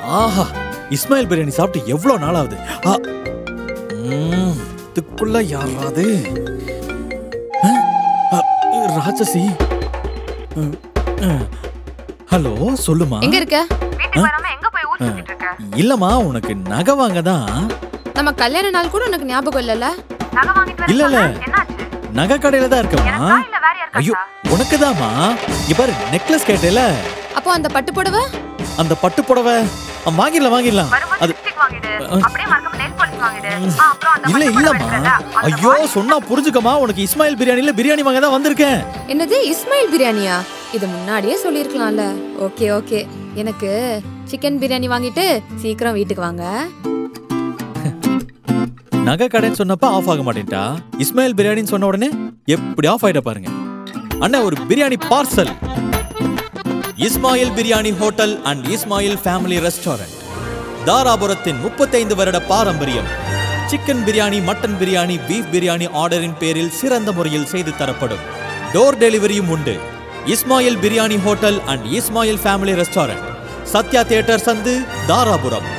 ஆஹா இஸ்மாயில் பிரியாணி சாப்பிட்டு எவ்வளவு நாள் ஆகுது ஆ, ம், இதுக்குள்ள யாராவது ஆ, ஆ, ராட்சசி ம், ஆ. ஹலோ சொல்லுமா எங்க இருக்க வீட்டுக்கு வராம எங்க போய் ஊர் சுத்திட்டு இருக்க இல்லம்மா உனக்கு நகை வாங்க தான் நம்ம கல்யாண நாள் கூட உனக்கு ஞாபகம் இல்லல நகை வாங்கிட்டு வர இல்ல, இல்ல. சொன்னா என்னாச்சு நகை கடையில தான் இருக்கம்மா எனக்கா இல்ல வேற ஐயோ யாருக்கா உனக்குதாம்மா இங்க பாரு நெக்லஸ் கேட்டேல அப்போ அந்த பட்டு புடவை அந்த பட்டு புடவை ஆ, வாங்கிடலாம் வாங்கிடலாம் வரும்போது அது லிப்ஸ்டிக் வாங்கிடு அப்படியே மறக்காம நெயில் பாலிஷ் வாங்கிடு ஆ, அப்புறம் அந்த இல்ல பட்டு புடவை இல்லம்மா இருக்குல்ல, அந்த ஐயோ வாங்கி- சொன்னா புரிஞ்சுக்கமா உனக்கு இஸ்மாயில் பிரியாணில பிரியாணி வாங்க தான் வந்திருக்கேன் என்னது இஸ்மாயில் பிரியாணியா இது முன்னாடியே சொல்லியிருக்கலாம்ல ஓகே ஓகே எனக்கு சிக்கன் பிரியாணி வாங்கிட்டு சீக்கிரம் வீட்டுக்கு வாங்க நகை கடைன்னு சொன்னப்ப ஆஃப் ஆக மாட்டேன்டா இஸ்மாயில் பிரியாணின்னு சொன்ன உடனே எப்படி ஆஃப் ஆயிட்ட பாருங்க அண்ணா ஒரு biryani parcel Ismail biryani hotel and Ismail family restaurant தாராபுரத்தின் முப்பத்தைந்து வருட பாரம்பரியம் chicken biryani mutton biryani beef biryani ஆர்டரின் பேரில் சிறந்த முறையில் செய்து தரப்படும் டோர் டெலிவரியும் உண்டு Ismail biryani hotel and Ismail family restaurant Sathya theatre சந்து தாராபுரம்